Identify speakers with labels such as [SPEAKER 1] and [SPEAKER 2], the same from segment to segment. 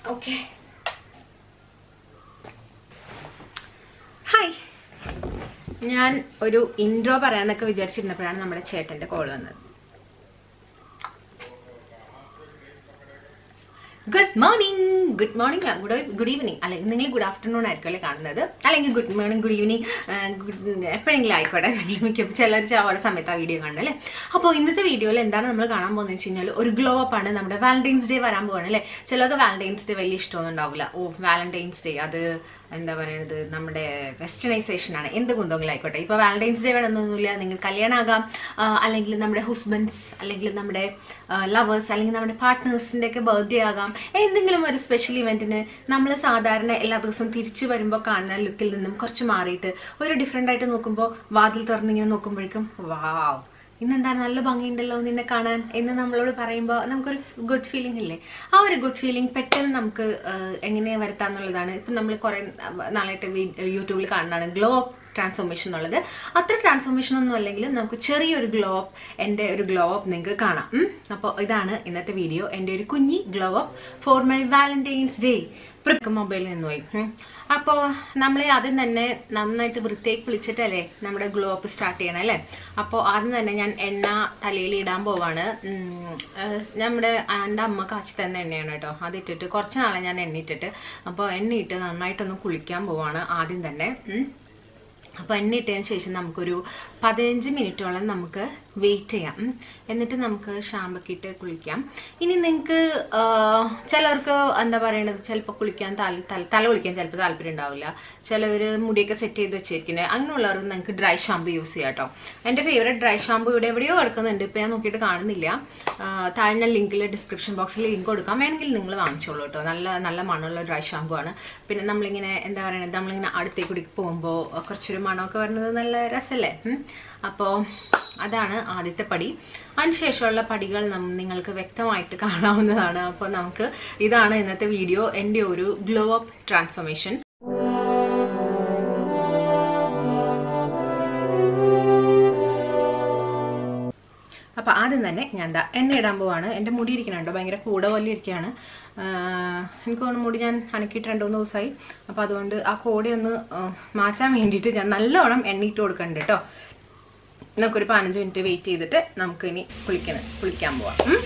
[SPEAKER 1] Okay hi ഞാൻ ഒരു intro പറയാന്നൊക്കെ വിചാരിച്ചിരുന്നപ്പോഴാണ് നമ്മുടെ ചേട്ടന്റെ കോൾ വന്നത് good morning good morning good good evening അല്ലെങ്കിൽ നിങ്ങൾ ഗുഡ് ആഫ്റ്റർനൂൺ ആയിരിക്കും അല്ലേ കാണുന്നത് അല്ലെങ്കിൽ good morning good evening good എപ്പോഴെങ്കിലും ആയിക്കോട്ടെ നിങ്ങൾ മിക്ക ചിലർ ചാവാടെ സമയത്ത് ആ വീഡിയോ കാണുന്നത് അല്ലേ അപ്പോൾ ഇന്നത്തെ വീഡിയോയിൽ എന്താണ് നമ്മൾ കാണാൻ പോകുന്നത് വെച്ച് കഴിഞ്ഞാൽ ഒരു ഗ്ലോ അപ്പ് ആണ് നമ്മുടെ വാലന്റൈൻസ് ഡേ വരാൻ പോവാണ് അല്ലേ ചിലർക്ക് വാലന്റൈൻസ് ഡേ വലിയ ഇഷ്ടമൊന്നും ഉണ്ടാവില്ല ഓ വാലന്റൈൻസ് ഡേ അത് എന്താ പറയുന്നത് നമ്മുടെ വെസ്റ്റേണൈസേഷൻ ആണ് എന്ത് കുന്തങ്ങളും ആയിക്കോട്ടെ ഇപ്പോൾ വാലന്റൈൻസ് ഡേ വേണമെന്നൊന്നുമില്ല നിങ്ങൾ കല്യാണമാകാം ആ, അല്ലെങ്കിൽ നമ്മുടെ ഹസ്ബൻഡ്സ് അല്ലെങ്കിൽ നമ്മുടെ ലവേഴ്സ് അല്ലെങ്കിൽ നമ്മുടെ പാർട്ട്നേഴ്സിൻ്റെ ഒക്കെ ബർത്ത്ഡേ ആകാം എന്തെങ്കിലും ഒരു സ്പെഷ്യൽ ഇവന്റിന് നമ്മൾ സാധാരണ എല്ലാ ദിവസവും തിരിച്ചു വരുമ്പോൾ കാണുന്ന ലുക്കിൽ നിന്നും കുറച്ച് മാറിയിട്ട് ഒരു ഡിഫറെൻ്റ് ആയിട്ട് നോക്കുമ്പോൾ വാതിൽ തുറന്നിങ്ങനെ നോക്കുമ്പോഴേക്കും വാവ് ഇന്നെന്താണ് നല്ല ഭംഗിയുണ്ടല്ലോ നിന്നെ കാണാൻ എന്ന് നമ്മളോട് പറയുമ്പോൾ നമുക്കൊരു ഗുഡ് ഫീലിംഗ് ഇല്ലേ ആ ഒരു ഗുഡ് ഫീലിംഗ് പെട്ടെന്ന് നമുക്ക് ആഹ്, എങ്ങനെ വരുത്താന്നുള്ളതാണ് ഇപ്പം നമ്മൾ കുറേ നാളായിട്ട് യൂട്യൂബിൽ കാണുന്നതാണ് ഗ്ലോ അപ്പ് ട്രാൻസ്ഫോർമേഷൻ എന്നുള്ളത് അത്ര ട്രാൻസ്ഫോർമേഷൻ ഒന്നും അല്ലെങ്കിലും നമുക്ക് ചെറിയൊരു ഗ്ലോ അപ്പ് എൻ്റെ ഒരു ഗ്ലോ അപ്പ് നിങ്ങൾക്ക് കാണാം അപ്പോൾ ഇതാണ് ഇന്നത്തെ വീഡിയോ എൻ്റെ ഒരു കുഞ്ഞി glow up for my Valentine's Day മൊബൈലിൽ നിന്ന് പോയി ഉം. അപ്പോൾ നമ്മൾ ആദ്യം തന്നെ നന്നായിട്ട് വൃത്തിയായി കുളിച്ചിട്ടല്ലേ നമ്മുടെ ഗ്ലോ അപ്പ് സ്റ്റാർട്ട് ചെയ്യണം അല്ലേ അപ്പോൾ ആദ്യം തന്നെ ഞാൻ എണ്ണ തലയിൽ ഇടാൻ പോവാണ് ഉം, ഏഹ്, നമ്മുടെ എൻ്റെ അമ്മ കാച്ചി തന്ന എണ്ണയാണ് കേട്ടോ അതിട്ടിട്ട് കുറച്ച് നാളെ ഞാൻ എണ്ണ ഇട്ടിട്ട് അപ്പോൾ എണ്ണ ഇട്ട് നന്നായിട്ടൊന്ന് കുളിക്കാൻ പോവാണ് ആദ്യം തന്നെ ഉം. അപ്പോൾ എണ്ണ ഇട്ടതിന് ശേഷം നമുക്കൊരു പതിനഞ്ച് മിനിറ്റോളം നമുക്ക് വെയിറ്റ് ചെയ്യാം ഉം. എന്നിട്ട് നമുക്ക് ഷാമ്പൊക്കെ ഇട്ട് കുളിക്കാം ഇനി നിങ്ങൾക്ക് ചിലർക്ക് എന്താ പറയണത് ചിലപ്പോൾ കുളിക്കാൻ താൽ തല- തല കുളിക്കാൻ ചിലപ്പോൾ താല്പര്യം ഉണ്ടാവില്ല ചിലവർ മുടിയൊക്കെ സെറ്റ് ചെയ്ത് വെച്ചിരിക്കുന്നത് അങ്ങനെയുള്ളവർക്ക് നിങ്ങൾക്ക് ഡ്രൈ ഷാമ്പു യൂസ് ചെയ്യാം കേട്ടോ എൻ്റെ ഫേവറേറ്റ് ഡ്രൈ ഷാമ്പു ഇവിടെ എവിടെയോ കിടക്കുന്നുണ്ട് ഇപ്പോൾ ഞാൻ നോക്കിയിട്ട് കാണുന്നില്ല ആ, താഴെ ഞാൻ ലിങ്കിൽ ഡിസ്ക്രിപ്ഷൻ ബോക്സിൽ ലിങ്ക് കൊടുക്കാം വേണമെങ്കിൽ നിങ്ങൾ വാങ്ങിച്ചോളൂ കേട്ടോ നല്ല നല്ല മണമുള്ള ഡ്രൈ ഷാമ്പു ആണ് പിന്നെ നമ്മളിങ്ങനെ എന്താ പറയുന്നത് നമ്മളിങ്ങനെ അടുത്തേക്ക് കൂടി പോകുമ്പോൾ കുറച്ചൊരു മണമൊക്കെ വരുന്നത് നല്ല രസമല്ലേ ഉം. അപ്പോൾ അതാണ് ആദ്യത്തെ പടി അതിനുശേഷമുള്ള പടികൾ നം- നിങ്ങൾക്ക് വ്യക്തമായിട്ട് കാണാവുന്നതാണ് അപ്പോൾ നമുക്ക് ഇതാണ് ഇന്നത്തെ വീഡിയോ എൻ്റെ ഒരു ഗ്ലോ അപ്പ് ട്രാൻസ്ഫോർമേഷൻ അപ്പോൾ ആദ്യം തന്നെ ഞാൻ എന്താ എണ്ണ ഇടാൻ പോവാണ് എൻ്റെ മുടി ഇരിക്കണുണ്ടോ ഭയങ്കര കൂട പോലെ ഇരിക്കുകയാണ് ആഹ് എനിക്ക് തോന്നുന്നു മുടി ഞാൻ അനക്കിയിട്ട് രണ്ട് മൂന്ന് ദിവസമായി അപ്പോൾ അതുകൊണ്ട് ആ കോടി ഒന്ന് ആഹ് മാറ്റാൻ വേണ്ടിയിട്ട് ഞാൻ നല്ലോണം എണ്ണയിട്ട് കൊടുക്കണ്ട് കേട്ടോ നമുക്കൊരു പതിനഞ്ച് മിനിറ്റ് വെയിറ്റ് ചെയ്തിട്ട് നമുക്ക് ഇനി കുളിക്കണം കുളിക്കാൻ പോവാം ഉം?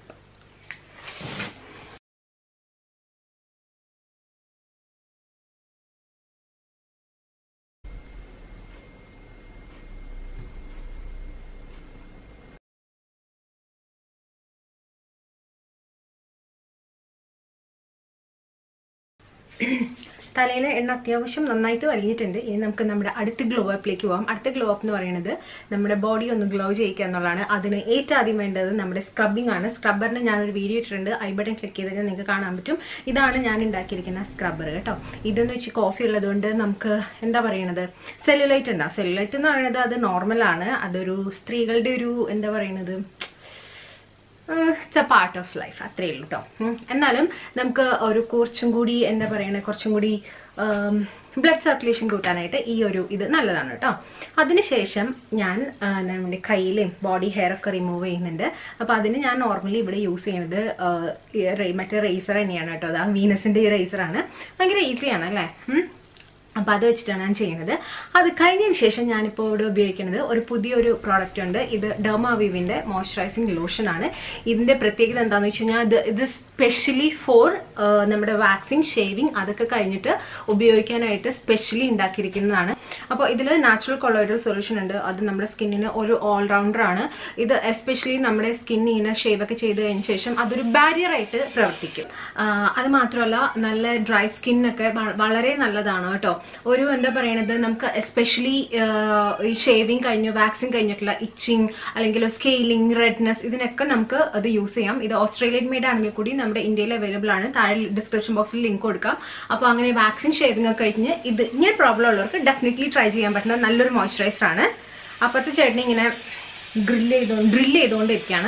[SPEAKER 1] തലയിലെ എണ്ണ അത്യാവശ്യം നന്നായിട്ട് വലിഞ്ഞിട്ടുണ്ട് ഇനി നമുക്ക് നമ്മുടെ അടുത്ത ഗ്ലോ അപ്പിലേക്ക് പോകാം അടുത്ത ഗ്ലോ അപ്പ് എന്ന് പറയുന്നത് നമ്മുടെ ബോഡി ഒന്ന് ഗ്ലോ ചെയ്യിക്കുക എന്നുള്ളതാണ് അതിന് ഏറ്റവും ആദ്യം വേണ്ടത് നമ്മുടെ സ്ക്രബിംഗ് ആണ് സ്ക്രബ്ബറിന് ഞാനൊരു വീഡിയോ ഇട്ടിട്ടുണ്ട് ഐ ബട്ടൺ ക്ലിക്ക് ചെയ്ത് കഴിഞ്ഞാൽ നിങ്ങൾക്ക് കാണാൻ പറ്റും ഇതാണ് ഞാൻ ഉണ്ടാക്കിയിരിക്കുന്ന സ്ക്രബ്ബർ കേട്ടോ ഇതെന്ന് വെച്ച് കോഫി ഉള്ളതുകൊണ്ട് നമുക്ക് എന്താ പറയണത് സെല്ലുലൈറ്റ് ഉണ്ടാവും സെല്ലുലൈറ്റ് എന്ന് പറയുന്നത് അത് നോർമലാണ് അതൊരു സ്ത്രീകളുടെ ഒരു എന്താ പറയണത് it's a part of life അത്രയേ ഉള്ളൂ കേട്ടോ എന്നാലും നമുക്ക് ഒരു കുറച്ചും കൂടി എന്താ പറയണ കുറച്ചും കൂടി ബ്ലഡ് സർക്കുലേഷൻ കൂട്ടാനായിട്ട് ഈ ഒരു ഇത് നല്ലതാണ് കേട്ടോ അതിനുശേഷം ഞാൻ ആ, നമ്മുടെ കയ്യിലെയും ബോഡി ഹെയർ ഒക്കെ റിമൂവ് ചെയ്യുന്നുണ്ട് അപ്പോൾ അതിന് ഞാൻ നോർമലി ഇവിടെ യൂസ് ചെയ്യുന്നത് ആ, ഈ റേ- മറ്റേ റേസർ തന്നെയാണ് കേട്ടോ അത് ആ വീനസിൻ്റെ ഈ റേസറാണ് ഭയങ്കര ഈസിയാണ് അല്ലേ ഉം. അപ്പോൾ അത് വെച്ചിട്ടാണ് ഞാൻ ചെയ്യുന്നത് അത് കഴിഞ്ഞതിന് ശേഷം ഞാനിപ്പോൾ ഇവിടെ ഉപയോഗിക്കുന്നത് ഒരു പുതിയൊരു പ്രോഡക്റ്റ് ഉണ്ട് ഇത് ഡെർമാവിവിൻ്റെ മോയ്സ്ചറൈസിങ് ലോഷൻ ആണ് ഇതിൻ്റെ പ്രത്യേകത എന്താണെന്ന് വെച്ച് കഴിഞ്ഞാൽ ഇത് ഇത് സ്പെഷ്യലി ഫോർ നമ്മുടെ വാക്സിങ് ഷേവിങ് അതൊക്കെ കഴിഞ്ഞിട്ട് ഉപയോഗിക്കാനായിട്ട് സ്പെഷ്യലി ഉണ്ടാക്കിയിരിക്കുന്നതാണ് അപ്പോൾ ഇതിൽ നാച്ചുറൽ കൊളോയിഡൽ സൊല്യൂഷൻ ഉണ്ട് അത് നമ്മുടെ സ്കിന്നിന് ഒരു ഓൾറൗണ്ടർ ആണ് ഇത് എസ്പെഷ്യലി നമ്മുടെ സ്കിൻ ഇങ്ങനെ ഷേവ് ഒക്കെ ചെയ്ത് കഴിഞ്ഞ ശേഷം അതൊരു ബാരിയർ ആയിട്ട് പ്രവർത്തിക്കും ആ, അത് മാത്രമല്ല നല്ല ഡ്രൈ സ്കിന്നൊക്കെ വളരെ നല്ലതാണ് കേട്ടോ ഒരു എന്താ പറയണത് നമുക്ക് എസ്പെഷ്യലി ഈ ഷേവിങ് കഴിഞ്ഞു വാക്സിൻ കഴിഞ്ഞിട്ടുള്ള ഇച്ചിങ് അല്ലെങ്കിൽ സ്കെയിലിംഗ് റെഡ്നെസ് ഇതിനൊക്കെ നമുക്ക് അത് യൂസ് ചെയ്യാം ഇത് ഓസ്ട്രേലിയൻ മെയ്ഡ് ആണെങ്കിൽ കൂടി നമ്മുടെ ഇന്ത്യയിൽ അവൈലബിൾ ആണ് താഴെ ഡിസ്ക്രിപ്ഷൻ ബോക്സിൽ ലിങ്ക് കൊടുക്കാം അപ്പോൾ അങ്ങനെ വാക്സിൻ ഷേവിംഗ് ഒക്കെ കഴിഞ്ഞ് ഇത് ഇങ്ങനെ പ്രോബ്ലം ഉള്ളവർക്ക് ഡെഫിനറ്റ്ലി ട്രൈ ചെയ്യാൻ പറ്റുന്ന നല്ലൊരു മോയ്സ്ചറൈസർ ആണ് അപ്പുറത്തെ ചേട്ടനെ ഇങ്ങനെ ഡ്രില്ല് ചെയ്തോ ഡ്രില്ല് ചെയ്തുകൊണ്ടിരിക്കുകയാണ്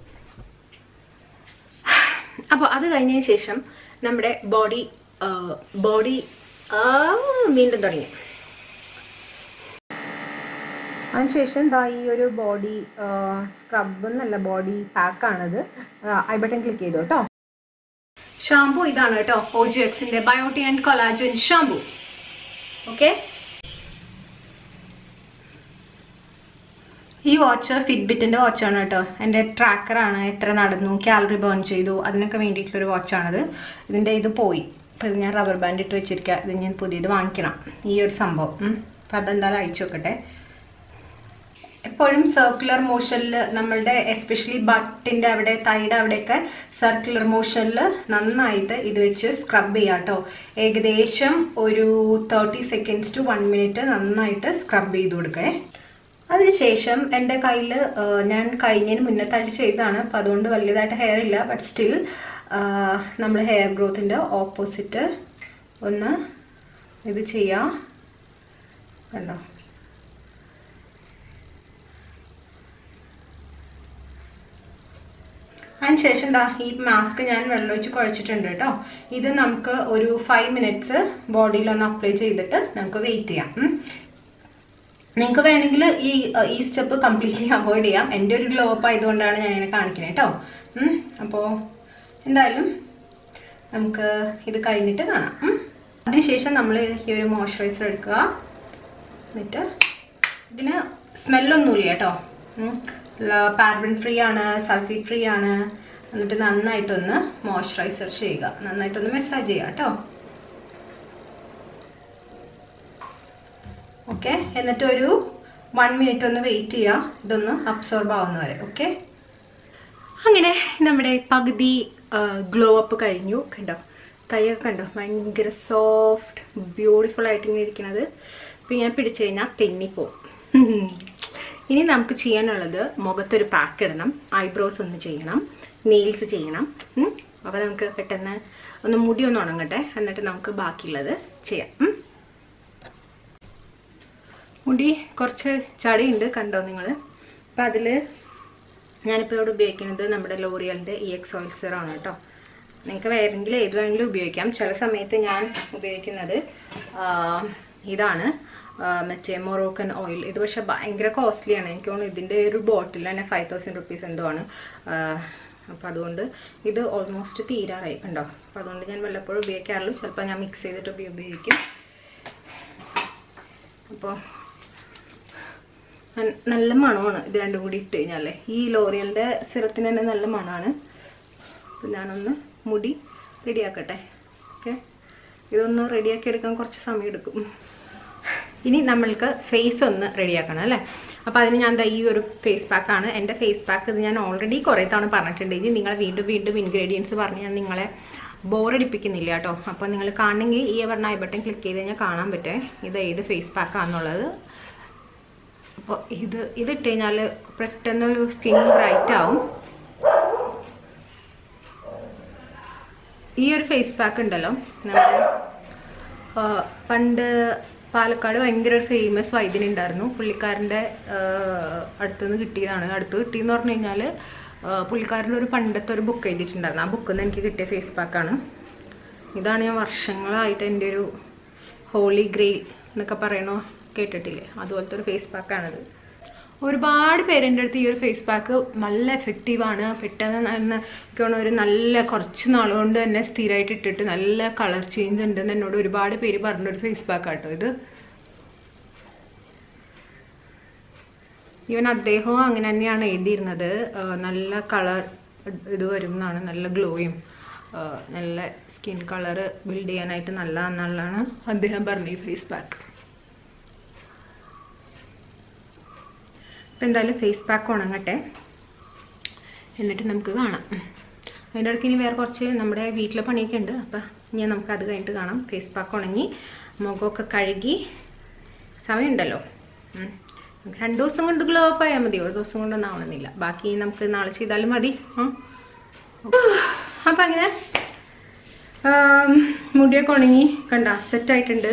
[SPEAKER 1] അപ്പോൾ അത് കഴിഞ്ഞതിന് ശേഷം നമ്മുടെ ബോഡി ബോഡി വീണ്ടും തുടങ്ങി അതിനുശേഷം ദാ ഈ ഒരു ബോഡി സ്ക്രബ് എന്നല്ല ബോഡി പാക്കാണിത് ഐ ബട്ടൺ ക്ലിക്ക് ചെയ്തു കേട്ടോ ഷാംപൂ ഇതാണ് കേട്ടോ ഒ ജി എക്സിന്റെ biotin and collagen shampoo okay ഈ വാച്ച് ഫിറ്റ്ബിറ്റിന്റെ വാച്ചാണ് കേട്ടോ എൻ്റെ ട്രാക്കറാണ് എത്ര നടന്നു കാലറി ബേൺ ചെയ്തു അതിനൊക്കെ വേണ്ടിയിട്ടുള്ളൊരു വാച്ചാണിത് ഇതിൻ്റെ ഇത് പോയി അപ്പോൾ ഇത് ഞാൻ റബ്ബർ ബാൻഡ് ഇട്ട് വെച്ചിരിക്കുക ഇത് ഞാൻ പുതിയത് വാങ്ങിക്കണം ഈ ഒരു സംഭവം ഉം. അപ്പോൾ അതെന്തായാലും അയച്ചു നോക്കട്ടെ എപ്പോഴും സർക്കുലർ മോഷനിൽ നമ്മളുടെ എസ്പെഷ്യലി ബട്ടിൻ്റെ അവിടെ തൈയുടെ അവിടെയൊക്കെ സർക്കുലർ മോഷനിൽ നന്നായിട്ട് ഇത് വെച്ച് സ്ക്രബ് ചെയ്യാം കേട്ടോ ഏകദേശം ഒരു thirty seconds to one minute നന്നായിട്ട് സ്ക്രബ് ചെയ്ത് കൊടുക്കേ അതിനുശേഷം എൻ്റെ കയ്യിൽ ഞാൻ കഴിഞ്ഞതിന് മുന്നത്തെ ആഴ്ച ചെയ്തതാണ് അപ്പോൾ അതുകൊണ്ട് വലിയതായിട്ട് ഹെയർ ഇല്ല ബട്ട് സ്റ്റിൽ നമ്മൾ ഹെയർ ഗ്രോത്തിൻ്റെ ഓപ്പോസിറ്റ് ഒന്ന് ഇത് ചെയ്യാം കണ്ടോ അതിനുശേഷം ദാ ഈ മാസ്ക് ഞാൻ വെള്ളമൊഴിച്ച് കുഴച്ചിട്ടുണ്ട് കേട്ടോ ഇത് നമുക്ക് ഒരു ഫൈവ് മിനിറ്റ്സ് ബോഡിയിൽ ഒന്ന് അപ്ലൈ ചെയ്തിട്ട് നമുക്ക് വെയിറ്റ് ചെയ്യാം ഉം. നിങ്ങൾക്ക് വേണമെങ്കിൽ ഈ അഹ്, ഈ സ്റ്റെപ്പ് കംപ്ലീറ്റ്ലി അവോയ്ഡ് ചെയ്യാം എൻ്റെ ഒരു ഗ്ലോ അപ്പ് ആയതുകൊണ്ടാണ് ഞാൻ ഇങ്ങനെ കാണിക്കുന്നത് കേട്ടോ ഉം. അപ്പോൾ എന്തായാലും നമുക്ക് ഇത് കഴിഞ്ഞിട്ട് കാണാം ഉം. അതിനുശേഷം നമ്മൾ ഈ ഒരു മോയ്സ്ചറൈസർ എടുക്കുക എന്നിട്ട് ഇതിന് സ്മെല്ലൊന്നുമില്ല കേട്ടോ പാർബൺ ഫ്രീ ആണ് സൾഫേറ്റ് ഫ്രീ ആണ് എന്നിട്ട് നന്നായിട്ടൊന്ന് മോയ്സ്ചറൈസർ ചെയ്യുക നന്നായിട്ടൊന്ന് മെസ്സാജ് ചെയ്യുക കേട്ടോ ഓക്കെ എന്നിട്ട് ഒരു വൺ മിനിറ്റ് ഒന്ന് വെയിറ്റ് ചെയ്യുക ഇതൊന്ന് അബ്സോർബ് ആവുന്ന വരെ ഓക്കെ അങ്ങനെ നമ്മുടെ പകുതി ഗ്ലോ അപ്പ് കഴിഞ്ഞു കണ്ടോ കൈയൊക്കെ കണ്ടോ ഭയങ്കര സോഫ്റ്റ് ബ്യൂട്ടിഫുൾ ആയിട്ട് ഇങ്ങനെ ഇരിക്കുന്നത് ഇപ്പം ഞാൻ പിടിച്ചു കഴിഞ്ഞാൽ തെന്നിപ്പോവും ഇനി നമുക്ക് ചെയ്യാനുള്ളത് മുഖത്തൊരു പാക്ക് ഇടണം ഐബ്രോസ് ഒന്ന് ചെയ്യണം നെയിൽസ് ചെയ്യണം അപ്പോൾ നമുക്ക് പെട്ടെന്ന് ഒന്ന് മുടി ഒന്ന് ഉണങ്ങട്ടെ എന്നിട്ട് നമുക്ക് ബാക്കിയുള്ളത് ചെയ്യാം ഉം. മുടി കുറച്ച് ചടിയുണ്ട് കണ്ടോ നിങ്ങൾ അപ്പം അതിൽ ഞാനിപ്പോൾ ഇവിടെ ഉപയോഗിക്കുന്നത് നമ്മുടെ ലോറിയലിൻ്റെ ഇ എക്സ് ഓയിൽ സിറാണ് കേട്ടോ നിങ്ങൾക്ക് വേറെങ്കിലും ഏത് വേണമെങ്കിലും ഉപയോഗിക്കാം ചില സമയത്ത് ഞാൻ ഉപയോഗിക്കുന്നത് ആ, ഇതാണ് ആ, മറ്റേ മൊറോക്കൻ ഓയിൽ ഇത് പക്ഷേ ഭയങ്കര കോസ്റ്റ്ലിയാണ് എനിക്ക് തോന്നുന്നു ഇതിൻ്റെ ഒരു ബോട്ടിൽ തന്നെ ഫൈവ് തൗസൻഡ് റുപ്പീസ് എന്തോ ആണ് അപ്പോൾ അതുകൊണ്ട് ഇത് ഓൾമോസ്റ്റ് തീരാറായി കണ്ടോ അപ്പോൾ അതുകൊണ്ട് ഞാൻ വല്ലപ്പോഴും ഉപയോഗിക്കാറുള്ളൂ ചിലപ്പോൾ ഞാൻ മിക്സ് ചെയ്തിട്ട് ഉപ- ഉപയോഗിക്കും അപ്പോൾ നൽ- നല്ല മണമാണ് ഇത് രണ്ടും കൂടി ഇട്ട് കഴിഞ്ഞാലേ ഈ ലോറിയലിൻ്റെ സിറത്തിന് തന്നെ നല്ല മണമാണ് അപ്പം ഞാനൊന്ന് മുടി റെഡിയാക്കട്ടെ ഓക്കെ ഇതൊന്ന് റെഡിയാക്കി എടുക്കാൻ കുറച്ച് സമയം എടുക്കും ഇനി നമ്മൾക്ക് ഫേസ് ഒന്ന് റെഡിയാക്കണം അല്ലേ അപ്പോൾ അതിന് ഞാൻ ദാ ഈ ഒരു ഫേസ് പാക്കാണ് എൻ്റെ ഫേസ് പാക്ക് ഇത് ഞാൻ ഓൾറെഡി കുറേ തവണ പറഞ്ഞിട്ടുണ്ട് ഇനി നിങ്ങൾ വീണ്ടും വീണ്ടും ഇൻഗ്രീഡിയൻസ് പറഞ്ഞ് ഞാൻ നിങ്ങളെ ബോറടിപ്പിക്കുന്നില്ല കേട്ടോ അപ്പോൾ നിങ്ങൾ കാണണമെങ്കിൽ ഈ പറഞ്ഞ ഐ ബട്ടൺ ക്ലിക്ക് ചെയ്ത് കഴിഞ്ഞാൽ കാണാൻ പറ്റേ ഇത് ഏത് ഫേസ് പാക്കാണെന്നുള്ളത് അപ്പോൾ ഇത് ഇതിട്ട് കഴിഞ്ഞാൽ പെട്ടെന്ന് ഒരു സ്കിൻ ബ്രൈറ്റ് ആവും ഈ ഒരു ഫേസ് പാക്ക് ഉണ്ടല്ലോ നമ്മുടെ ആ, പണ്ട് പാലക്കാട് ഭയങ്കര ഒരു ഫേമസ് വൈദ്യൻ ഉണ്ടായിരുന്നു പുള്ളിക്കാരൻ്റെ അടുത്തുനിന്ന് കിട്ടിയതാണ് അടുത്ത് കിട്ടിയെന്ന് പറഞ്ഞു കഴിഞ്ഞാൽ പുള്ളിക്കാരൻ്റെ ഒരു പണ്ടത്തെ ഒരു ബുക്ക് എഴുതിയിട്ടുണ്ടായിരുന്നു ആ ബുക്കിൽ നിന്ന് എനിക്ക് കിട്ടിയ ഫേസ് പാക്കാണ് ഇതാണ് ഞാൻ വർഷങ്ങളായിട്ട് എൻ്റെ ഒരു ഹോളി ഗ്രെയിൽ എന്നൊക്കെ പറയണോ കേട്ടിട്ടില്ലേ അതുപോലത്തെ ഒരു ഫേസ് പാക്കാണിത് ഒരുപാട് പേരെൻ്റെ അടുത്ത് ഈ ഒരു ഫേസ് പാക്ക് നല്ല എഫക്റ്റീവാണ് പെട്ടെന്ന് തന്നെ എനിക്ക് ഒരു നല്ല കുറച്ച് നാളുകൊണ്ട് തന്നെ സ്ഥിരമായിട്ട് ഇട്ടിട്ട് നല്ല കളർ ചേഞ്ച് ഉണ്ടെന്ന് എന്നോട് ഒരുപാട് പേര് പറഞ്ഞൊരു ഫേസ് പാക്ക് ആട്ടോ ഇത് ഈവൻ അദ്ദേഹവും അങ്ങനെ തന്നെയാണ് എഴുതിയിരുന്നത് ആ, നല്ല കളർ ഇത് വരും എന്നാണ് നല്ല ഗ്ലോയും നല്ല സ്കിൻ കളർ ബിൽഡ് ചെയ്യാനായിട്ട് നല്ലതാണെന്നുള്ളതാണ് അദ്ദേഹം പറഞ്ഞ ഈ ഫേസ് പാക്ക് അപ്പം എന്തായാലും ഫേസ് പാക്ക് ഉണങ്ങട്ടെ എന്നിട്ട് നമുക്ക് കാണാം അതിൻ്റെ ഇടയ്ക്ക് ഇനി വേറെ കുറച്ച് നമ്മുടെ വീട്ടിലെ പണിയൊക്കെ ഉണ്ട് അപ്പം ഇനി നമുക്ക് അത് കഴിഞ്ഞിട്ട് കാണാം ഫേസ് പാക്ക് ഉണങ്ങി മുഖമൊക്കെ കഴുകി സമയമുണ്ടല്ലോ ഉം. നമുക്ക് രണ്ട് ദിവസം കൊണ്ട് ഗ്ലോ അപ്പ് ആയാൽ മതി ഒരു ദിവസം കൊണ്ടൊന്നും ആവണമെന്നില്ല ബാക്കി നമുക്ക് നാളെ ചെയ്താലും മതി ഉം. അപ്പം അങ്ങനെ ആം, മുടിയൊക്കെ ഉണങ്ങി കണ്ട സെറ്റായിട്ടുണ്ട്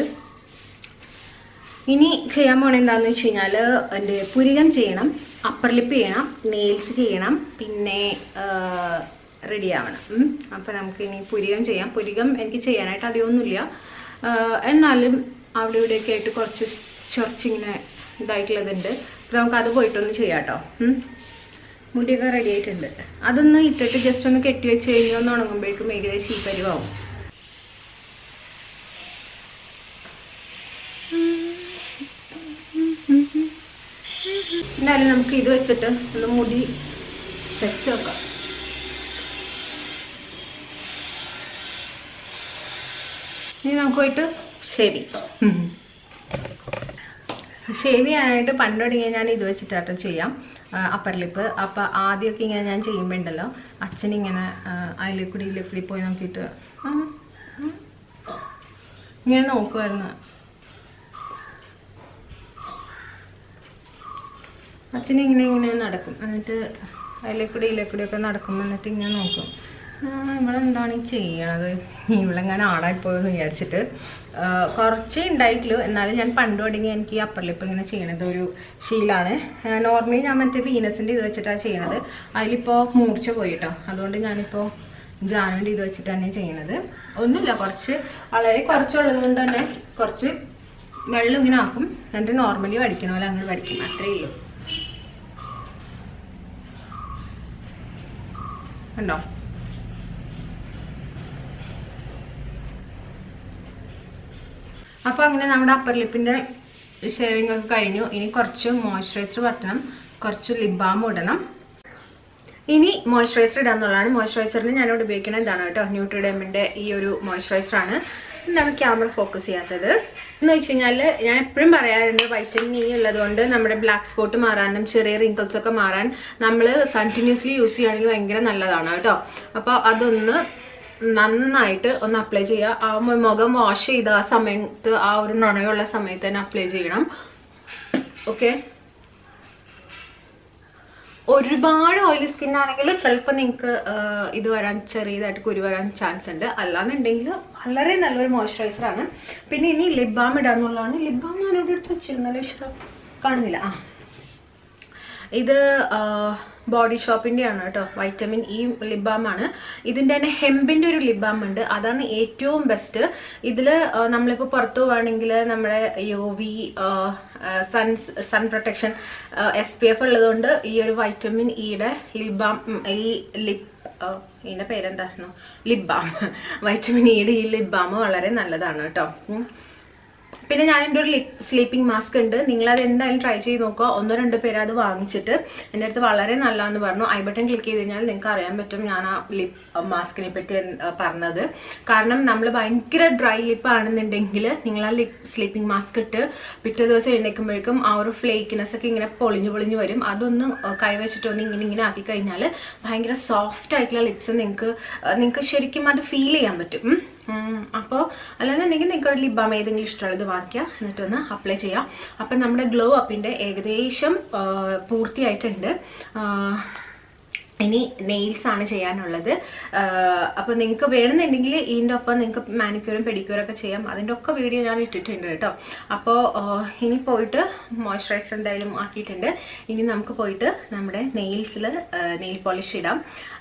[SPEAKER 1] ഇനി ചെയ്യാൻ പോണ എന്താണെന്ന് വെച്ച് കഴിഞ്ഞാൽ എൻ്റെ പുരികം ചെയ്യണം അപ്പർ ലിപ്പ് ചെയ്യണം നെയിൽസ് ചെയ്യണം പിന്നെ റെഡി ആവണം ഉം. അപ്പോൾ നമുക്ക് ഇനി പുരികം ചെയ്യാം പുരികം എനിക്ക് ചെയ്യാനായിട്ട് അധികമൊന്നുമില്ല ആ, എന്നാലും അവിടെ ഇവിടെയൊക്കെ ആയിട്ട് കുറച്ച് ചൊറച്ചിങ്ങനെ ഇതായിട്ടുള്ളതുണ്ട് അപ്പോൾ നമുക്ക് അത് പോയിട്ടൊന്ന് ചെയ്യാം കേട്ടോ മുടിയൊക്കെ റെഡി ആയിട്ടുണ്ട് അതൊന്ന് ഇട്ടിട്ട് ജസ്റ്റ് ഒന്ന് കെട്ടി വെച്ച് കഴിഞ്ഞാൽ ഒന്ന് ഉണങ്ങുമ്പോഴേക്കും ഏകദേശം ഈ പരുവാവും എന്നാലും നമുക്ക് ഇത് വെച്ചിട്ട് ഒന്ന് മുടി സെറ്റ് ആക്കാം ഇനി നമുക്ക് പോയിട്ട് ഷേവി ഷേവ് ചെയ്യാനായിട്ട് പണ്ട് തുടങ്ങിയ ഞാൻ ഇത് വെച്ചിട്ടാട്ടോ ചെയ്യാം അപ്പർ ലിപ്പ് അപ്പം ആദ്യമൊക്കെ ഇങ്ങനെ ഞാൻ ചെയ്യുമ്പോൾ ഉണ്ടല്ലോ അച്ഛനിങ്ങനെ അതിലെ കൂടി ഇതിലെ കൂടി പോയി നോക്കിയിട്ട് ആ, ആ. ഇങ്ങനെ നോക്കുമായിരുന്നു അച്ഛൻ ഇങ്ങനെ ഇങ്ങനെ നടക്കും എന്നിട്ട് അതിലെ കൂടി ഇതിലെ കൂടി ഒക്കെ നടക്കും എന്നിട്ട് ഇങ്ങനെ നോക്കും ആ, ഇവളെന്താണ് ഈ ചെയ്യണത് ഇവളെങ്ങനെ ആടായിപ്പോയെന്ന് വിചാരിച്ചിട്ട് ആ, കുറച്ചേ ഉണ്ടായിട്ടുള്ളൂ എന്നാലും ഞാൻ പണ്ട് തുടങ്ങി എനിക്ക് ഈ അപ്പർ ലിപ്പ് ഇങ്ങനെ ചെയ്യണത് ഒരു ശീലാണ് നോർമലി ഞാൻ മറ്റേ വീനസിൻ്റെ ഇത് വെച്ചിട്ടാണ് ചെയ്യണത് അതിലിപ്പോൾ മൂർച്ച പോയി കേട്ടോ അതുകൊണ്ട് ഞാനിപ്പോൾ ജാനുവിൻ്റെ ഇത് വെച്ചിട്ട് തന്നെ ചെയ്യണത് ഒന്നുമില്ല കുറച്ച് വളരെ കുറച്ചുള്ളത് കൊണ്ട് തന്നെ കുറച്ച് വെള്ളം ഇങ്ങനെ ആക്കും എന്നിട്ട് നോർമലി വടിക്കണ പോലെ അങ്ങനെ വടിക്കും അത്രയേ ഉള്ളൂ കണ്ടോ അപ്പോൾ അങ്ങനെ നമ്മുടെ അപ്പർ ലിപ്പിൻ്റെ ഷേവിംഗ് ഒക്കെ കഴിഞ്ഞു ഇനി കുറച്ച് മോയ്സ്ചറൈസർ പറ്റണം കുറച്ച് ലിപ് ബാം ഇടണം ഇനി മോയ്സ്ചറൈസർ ഇടാന്നുള്ളതാണ് മോയ്സ്ചറൈസറിന് ഞാനിവിടെ ഉപയോഗിക്കുന്നത് എന്താണ് കേട്ടോ ന്യൂട്രിഡെമിൻ്റെ ഈ ഒരു മോയ്സ്ചറൈസർ ആണ് എന്താണ് ക്യാമറ ഫോക്കസ് ചെയ്യാത്തത് എന്ന് വെച്ച് കഴിഞ്ഞാൽ ഞാൻ എപ്പോഴും പറയാറുണ്ട് വൈറ്റമിൻ ഇ ഉള്ളതുകൊണ്ട് നമ്മുടെ ബ്ലാക്ക് സ്പോട്ട് മാറാനും ചെറിയ റിങ്കിൾസ് ഒക്കെ മാറാൻ നമ്മൾ കണ്ടിന്യൂസ്ലി യൂസ് ചെയ്യുകയാണെങ്കിൽ ഭയങ്കര നല്ലതാണ് കേട്ടോ അപ്പോൾ അതൊന്ന് നന്നായിട്ട് ഒന്ന് അപ്ലൈ ചെയ്യുക ആ മു- മുഖം വാഷ് ചെയ്ത ആ സമയത്ത് ആ ഒരു നനയുള്ള സമയത്ത് തന്നെ അപ്ലൈ ചെയ്യണം ഓക്കെ ഒരുപാട് ഓയിലി സ്കിൻ ആണെങ്കിൽ ചിലപ്പോൾ നിങ്ങൾക്ക് ഇത് വരാൻ ചെറിയതായിട്ട് കുരു വരാൻ ചാൻസ് ഉണ്ട് അല്ലാന്നുണ്ടെങ്കിൽ വളരെ നല്ലൊരു മോയ്സ്ചറൈസർ ആണ് പിന്നെ ഇനി ലിപ് ബാം ഇടാന്നുള്ളതാണ് ലിപ് ബാം ഞാൻ ഇവിടെ എടുത്ത് വെച്ചിരുന്നല്ലോ ഇഷ്ടം കാണുന്നില്ല ആ ഇത് ബോഡി ഷോപ്പിന്റെ ആണ് കേട്ടോ വൈറ്റമിൻ ഇ ലിപ് ബാം ആണ് ഇതിന്റെ തന്നെ ഹെമ്പിന്റെ ഒരു ലിപ് ബാം ഉണ്ട് അതാണ് ഏറ്റവും ബെസ്റ്റ് ഇതില് ആ, നമ്മളിപ്പോ പുറത്തു പോവാണെങ്കിൽ നമ്മുടെ U V sun sun protection S P F ഉള്ളതുകൊണ്ട് ഈ ഒരു വൈറ്റമിൻ ഇയുടെ ലിപ് ബാം ഈ ലിപ് ഇതിന്റെ പേരെന്തായിരുന്നു ലിപ് ബാം വൈറ്റമിൻ ഇയുടെ ഈ ലിപ് ബാം വളരെ നല്ലതാണ് കേട്ടോ ഉം. പിന്നെ ഞാൻ എൻ്റെ ഒരു ലിപ് സ്ലീപ്പിംഗ് മാസ്ക് ഉണ്ട് നിങ്ങളത് എന്തായാലും ട്രൈ ചെയ്ത് നോക്കുക ഒന്നോ രണ്ടോ പേര് അത് വാങ്ങിച്ചിട്ട് എൻ്റെ അടുത്ത് വളരെ നല്ലതെന്ന് പറഞ്ഞു ഐ ബട്ടൺ ക്ലിക്ക് ചെയ്ത് കഴിഞ്ഞാൽ നിങ്ങൾക്ക് അറിയാൻ പറ്റും ഞാൻ ആ ലിപ് മാസ്കിനെ പറ്റി എന്ത്- ആ പറഞ്ഞത് കാരണം നമ്മൾ ഭയങ്കര ഡ്രൈ ലിപ്പ് ആണെന്നുണ്ടെങ്കിൽ നിങ്ങൾ ആ ലിപ് സ്ലീപ്പിംഗ് മാസ്ക് ഇട്ട് പിറ്റേ ദിവസം എഴുന്നേൽക്കുമ്പോഴേക്കും ആ ഒരു ഫ്ലേക്കിനെസ് ഒക്കെ ഇങ്ങനെ പൊളിഞ്ഞു പൊളിഞ്ഞു വരും അതൊന്ന് കൈവച്ചിട്ടൊന്ന് ഇങ്ങനെ ഇങ്ങനെ ആക്കി കഴിഞ്ഞാൽ ഭയങ്കര സോഫ്റ്റ് ആയിട്ടുള്ള ലിപ്സ് നിങ്ങൾക്ക് നിങ്ങൾക്ക് ശരിക്കും അത് ഫീൽ ചെയ്യാൻ പറ്റും ഉം. ഉം, അപ്പോൾ അല്ലാന്നുണ്ടെങ്കിൽ നിങ്ങൾക്ക് ഒരു ലിപ് ബാം ഏതെങ്കിലും ഇഷ്ടമുള്ളത് വാങ്ങിക്കുക എന്നിട്ടൊന്ന് അപ്ലൈ ചെയ്യാം അപ്പം നമ്മുടെ ഗ്ലോ അപ്പിൻ്റെ ഏകദേശം ആ, പൂർത്തിയായിട്ടുണ്ട് ആ, ഇനി നെയിൽസ് ആണ് ചെയ്യാനുള്ളത് അപ്പോൾ നിങ്ങൾക്ക് വേണമെന്നുണ്ടെങ്കിൽ ഇതിൻ്റെ ഒപ്പം നിങ്ങൾക്ക് മാനിക്യൂറും പെഡിക്യൂറും ഒക്കെ ചെയ്യാം അതിൻ്റെ ഒക്കെ വീഡിയോ ഞാൻ ഇട്ടിട്ടുണ്ട് കേട്ടോ അപ്പോൾ ഇനി പോയിട്ട് മോയ്സ്ചറൈസർ എന്തായാലും ആക്കിയിട്ടുണ്ട് ഇനി നമുക്ക് പോയിട്ട് നമ്മുടെ നെയിൽസിൽ നെയിൽ പോളിഷ് ഇടാം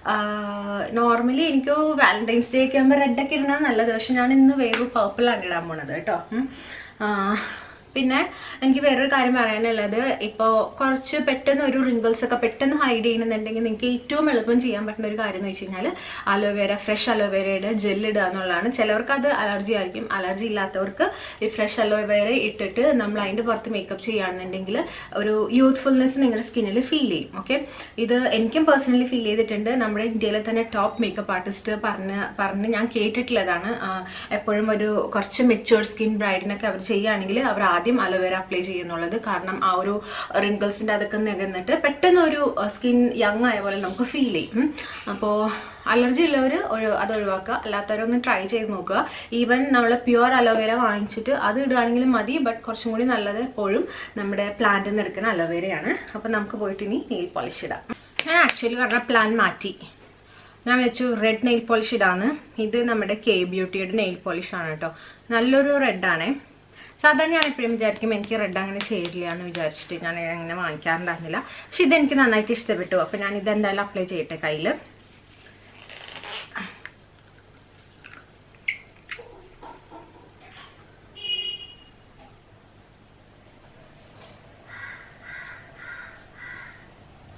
[SPEAKER 1] നോർമലി എനിക്ക് വാലന്റൈൻസ് ഡേ ഒക്കെ ആകുമ്പോൾ റെഡൊക്കെ ഇടുന്നത് നല്ലത് പക്ഷെ ഞാൻ ഇന്ന് വേറൊരു പർപ്പിളാണ് ഇടാൻ പോണത് കേട്ടോ ഉം. ആ, പിന്നെ എനിക്ക് വേറൊരു കാര്യം പറയാനുള്ളത് ഇപ്പോൾ കുറച്ച് പെട്ടെന്ന് ഒരു റിങ്കിൾസ് ഒക്കെ പെട്ടെന്ന് ഹൈഡ് ചെയ്യണമെന്നുണ്ടെങ്കിൽ നിങ്ങൾക്ക് ഏറ്റവും എളുപ്പം ചെയ്യാൻ പറ്റുന്ന ഒരു കാര്യം എന്ന് വെച്ച് കഴിഞ്ഞാൽ അലോവേര ഫ്രഷ് അലോവേരയുടെ ജെൽ ഇടുക എന്നുള്ളതാണ് ചിലവർക്ക് അത് അലർജി ആയിരിക്കും അലർജി ഇല്ലാത്തവർക്ക് ഈ ഫ്രഷ് അലോവേര ഇട്ടിട്ട് നമ്മൾ അതിൻ്റെ പുറത്ത് മേക്കപ്പ് ചെയ്യുകയാണെന്നുണ്ടെങ്കിൽ ഒരു യൂത്ത്ഫുൾനെസ് നിങ്ങളുടെ സ്കിന്നിൽ ഫീൽ ചെയ്യും ഓക്കെ ഇത് എനിക്കും പേഴ്സണലി ഫീൽ ചെയ്തിട്ടുണ്ട് നമ്മുടെ ഇന്ത്യയിലെ തന്നെ ടോപ്പ് മേക്കപ്പ് ആർട്ടിസ്റ്റ് പറഞ്ഞ് പറഞ്ഞ് ഞാൻ കേട്ടിട്ടുള്ളതാണ് ആ, എപ്പോഴും ഒരു കുറച്ച് മെച്ചുവേർഡ് സ്കിൻ ബ്രൈഡിനൊക്കെ അവർ ചെയ്യുകയാണെങ്കിൽ അവർ ആദ്യം അലോവേര അപ്ലൈ ചെയ്യുന്നുള്ളത് കാരണം ആ ഒരു റിങ്കിൾസിൻ്റെ അതൊക്കെ നികന്നിട്ട് പെട്ടെന്ന് ഒരു സ്കിൻ യങ് ആയ പോലെ നമുക്ക് ഫീൽ ചെയ്യും അപ്പോൾ അലർജി ഉള്ളവർ അത് ഒഴിവാക്കുക അല്ലാത്തവരൊന്ന് ട്രൈ ചെയ്ത് നോക്കുക ഈവൻ നമ്മൾ പ്യുവർ അലോവേര വാങ്ങിച്ചിട്ട് അത് ഇടുകയാണെങ്കിലും മതി ബട്ട് കുറച്ചും കൂടി നല്ലത് എപ്പോഴും നമ്മുടെ പ്ലാന്റിൽ നിന്ന് എടുക്കുന്ന അലോവേരയാണ് അപ്പോൾ നമുക്ക് പോയിട്ട് ഇനി നെയിൽ പോളിഷ് ഇടാം ഞാൻ ആക്ച്വലി പറഞ്ഞ പ്ലാൻ മാറ്റി ഞാൻ വെച്ചു റെഡ് നെയിൽ പോളിഷ് ഇടാന്ന് ഇത് നമ്മുടെ കെ ബ്യൂട്ടിയുടെ നെയിൽ പോളിഷ് ആണ് കേട്ടോ നല്ലൊരു റെഡാണേ സാധാരണ ഞാൻ എപ്പോഴും വിചാരിക്കും എനിക്ക് റെഡ് അങ്ങനെ ചേരില്ല എന്ന് വിചാരിച്ചിട്ട് ഞാൻ അങ്ങനെ വാങ്ങിക്കാറുണ്ടായിരുന്നില്ല പക്ഷെ ഇതെനിക്ക് നന്നായിട്ട് ഇഷ്ടപ്പെട്ടു അപ്പോൾ ഞാൻ ഇതെന്തായാലും അപ്ലൈ ചെയ്യട്ടെ കയ്യിൽ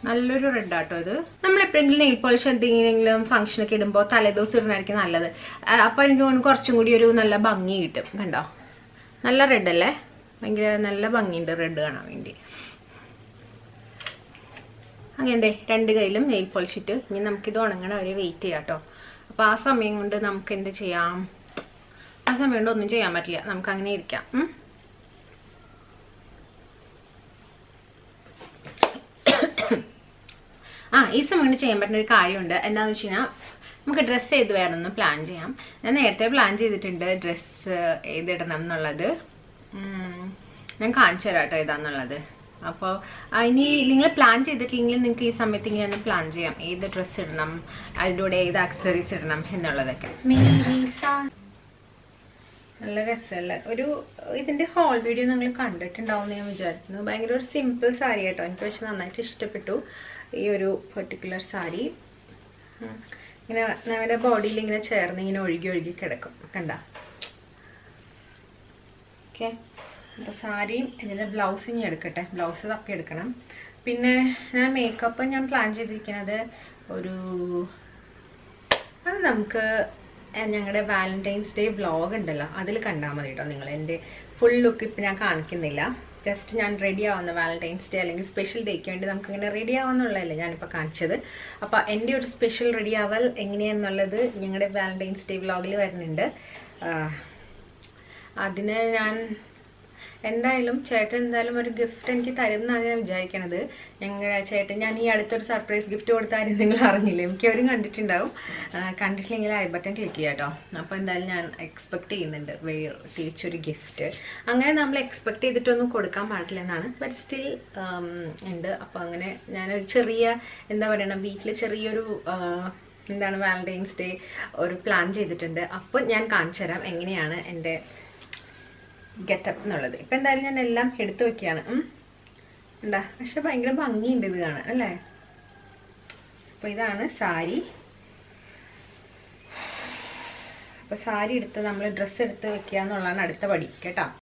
[SPEAKER 1] നല്ലൊരു റെഡ് ആട്ടോ ഇത് നമ്മൾ എപ്പോഴെങ്കിലും നെയിൽ പോളിഷ് എന്തെങ്കിലും ഫംഗ്ഷനൊക്കെ ഇടുമ്പോൾ തലേദിവസം ഇടുന്നതായിരിക്കും നല്ലത് ആ, അപ്പോൾ എനിക്ക് തോന്നുന്നു കുറച്ചും കൂടി ഒരു നല്ല ഭംഗി കിട്ടും കണ്ടോ നല്ല റെഡ് അല്ലേ ഭയങ്കര നല്ല ഭംഗിയുണ്ട് റെഡ് കാണാൻ വേണ്ടി അങ്ങനെ രണ്ട് കയ്യിലും നെയിൽ പോളിഷ് ഇട്ട് ഇനി നമുക്കിത് ഉണങ്ങണ വരെ വെയിറ്റ് ചെയ്യാം കേട്ടോ അപ്പോൾ ആ സമയം കൊണ്ട് നമുക്ക് എന്ത് ചെയ്യാം ആ സമയം കൊണ്ട് ഒന്നും ചെയ്യാൻ പറ്റില്ല നമുക്ക് അങ്ങനെ ഇരിക്കാം ഉം. ആ ഈ സമയം കൊണ്ട് ചെയ്യാൻ പറ്റുന്ന ഒരു കാര്യമുണ്ട് എന്താണെന്ന് വെച്ച് കഴിഞ്ഞാൽ നമുക്ക് ഡ്രസ്സ് ഏത് വേണമെന്ന് പ്ലാൻ ചെയ്യാം ഞാൻ നേരത്തെ പ്ലാൻ ചെയ്തിട്ടുണ്ട് ഡ്രസ്സ് ഏതിടണം എന്നുള്ളത് ഉം, ഞാൻ കാണിച്ചു തരാം കേട്ടോ ഏതാന്നുള്ളത് അപ്പോൾ ഇനി നിങ്ങൾ പ്ലാൻ ചെയ്തിട്ടില്ലെങ്കിൽ നിങ്ങൾക്ക് ഈ സമയത്ത് ഇങ്ങനെ ഒന്ന് പ്ലാൻ ചെയ്യാം ഏത് ഡ്രസ്സ് ഇടണം അതിൻ്റെ കൂടെ ഏത് അക്സറീസ് ഇടണം എന്നുള്ളതൊക്കെ നല്ല രസമുള്ള ഒരു ഇതിന്റെ ഹോൾ വീഡിയോ നിങ്ങൾ കണ്ടിട്ടുണ്ടാവും എന്ന് ഞാൻ വിചാരിക്കുന്നു ഭയങ്കര ഒരു സിമ്പിൾ സാരി കേട്ടോ എനിക്ക് പക്ഷെ നന്നായിട്ട് ഇഷ്ടപ്പെട്ടു ഈ ഒരു പെർട്ടിക്കുലർ സാരി ഉം. ഇങ്ങനെ നമ്മുടെ ബോഡിയിൽ ഇങ്ങനെ ചേർന്ന് ഇങ്ങനെ ഒഴുകി ഒഴുകി കിടക്കും കണ്ട ഓക്കെ അപ്പോൾ സാരിയും ഇതിൻ്റെ ബ്ലൗസ് ഇനി എടുക്കട്ടെ ബ്ലൗസ് തപ്പി എടുക്കണം പിന്നെ ഞാൻ മേക്കപ്പ് ഞാൻ പ്ലാൻ ചെയ്തിരിക്കുന്നത് ഒരു അത് നമുക്ക് ഞങ്ങളുടെ വാലന്റൈൻസ് ഡേ വ്ളോഗ് ഉണ്ടല്ലോ അതിൽ കണ്ടാൽ മതി കേട്ടോ നിങ്ങൾ എൻ്റെ ഫുൾ ലുക്ക് ഇപ്പം ഞാൻ കാണിക്കുന്നില്ല ജസ്റ്റ് ഞാൻ റെഡി ആവുന്ന വാലന്റൈൻസ് ഡേ അല്ലെങ്കിൽ സ്പെഷ്യൽ ഡേക്ക് വേണ്ടി നമുക്ക് ഇങ്ങനെ റെഡി ആവാന്നുള്ളതല്ലേ ഞാനിപ്പോൾ കാണിച്ചത് അപ്പോൾ എൻ്റെ ഒരു സ്പെഷ്യൽ റെഡി ആവൽ എങ്ങനെയാണെന്നുള്ളത് ഞങ്ങളുടെ വാലന്റൈൻസ് ഡേ വ്ളോഗിൽ വരുന്നുണ്ട് ആ, അതിന് ഞാൻ എന്തായാലും ചേട്ടൻ എന്തായാലും ഒരു ഗിഫ്റ്റ് എനിക്ക് തരും എന്നാണ് ഞാൻ വിചാരിക്കണത് ഞങ്ങളുടെ ചേട്ടൻ ഞാൻ ഈ അടുത്തൊരു സർപ്രൈസ് ഗിഫ്റ്റ് കൊടുത്താലും നിങ്ങൾ അറിഞ്ഞില്ല മിക്കവരും കണ്ടിട്ടുണ്ടാവും ആ, കണ്ടിട്ടില്ലെങ്കിൽ ഐ ബട്ടൺ ക്ലിക്ക് ചെയ്യാം കേട്ടോ അപ്പോൾ എന്തായാലും ഞാൻ എക്സ്പെക്ട് ചെയ്യുന്നുണ്ട് വേറെ തിരിച്ചൊരു ഗിഫ്റ്റ് അങ്ങനെ നമ്മൾ എക്സ്പെക്ട് ചെയ്തിട്ടൊന്നും കൊടുക്കാൻ പാടില്ല എന്നാണ് ബട്ട് സ്റ്റിൽ ഉണ്ട് അപ്പോൾ അങ്ങനെ ഞാനൊരു ചെറിയ എന്താ പറയണ വീട്ടിൽ ചെറിയൊരു ആ, എന്താണ് വാലന്റൈൻസ് ഡേ ഒരു പ്ലാൻ ചെയ്തിട്ടുണ്ട് അപ്പോൾ ഞാൻ കാണിച്ചു തരാം എങ്ങനെയാണ് എൻ്റെ ഗെറ്റപ്പ് എന്നുള്ളത് ഇപ്പം എന്തായാലും ഞാൻ എല്ലാം എടുത്തു വെക്കുകയാണ് ഉം. ഉണ്ടാ പക്ഷെ ഭയങ്കര ഭംഗിയുണ്ട് ഇത് കാണാൻ അല്ലേ അപ്പോൾ ഇതാണ് സാരി അപ്പോൾ സാരി എടുത്ത് നമ്മൾ ഡ്രസ്സ് എടുത്ത് വെക്കുക എന്നുള്ളതാണ് അടുത്ത പടി കേട്ടോ